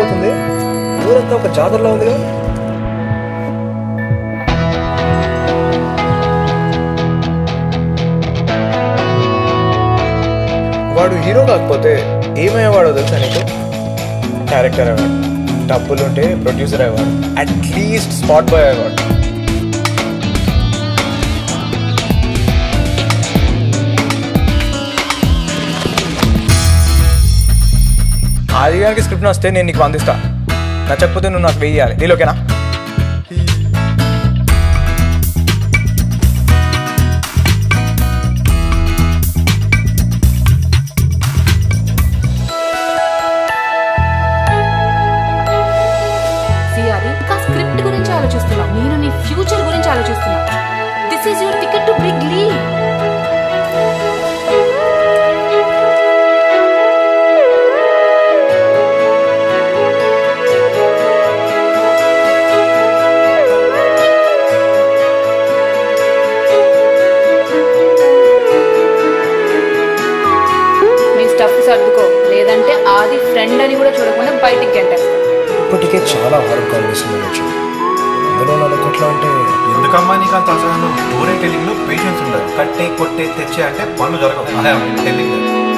అయిపోతుంది ఊరంతా ఒక జాతరలో ఉందిగా వాడు హీరో కాకపోతే ఏమయ్యేవాడో తెలుసా నీకు క్యారెక్టర్ అయ్యేవాడు డబ్బులుంటే ప్రొడ్యూసర్ అయ్యేవాడు అట్లీస్ట్ స్పాట్ బాయ్ అయ్యేవాడు ఆది గారికి స్క్రిప్ట్ వస్తే నేను నీకు అందిస్తా నచ్చకపోతే నువ్వు నాకు వెయ్యాలి నీలోకేనా సిఆది ఇంకా స్క్రిప్ట్ గురించి ఆలోచిస్తున్నావు నేను నీ ఫ్యూచర్ గురించి ఆలోచిస్తున్నా this is your ticket to big league మీ స్టఫ్ సర్దుకో లేదంటే ఆది ఫ్రెండ్ అని కూడా చూడకుండా బయటికి గంటేస్తా ఇప్పటికే చాలా హార్డ్ కాంబినేషన్ వచ్చి అందులో నాకు ఎట్లా అంటే ఎందుకమ్మా నీకు అంత అసహనం స్టోరీ టెల్లింగ్ లో పేషెన్స్ ఉండదు కట్టే కొట్టే తెచ్చే అంటే పనులు జరగవు అదే టెల్లింగ్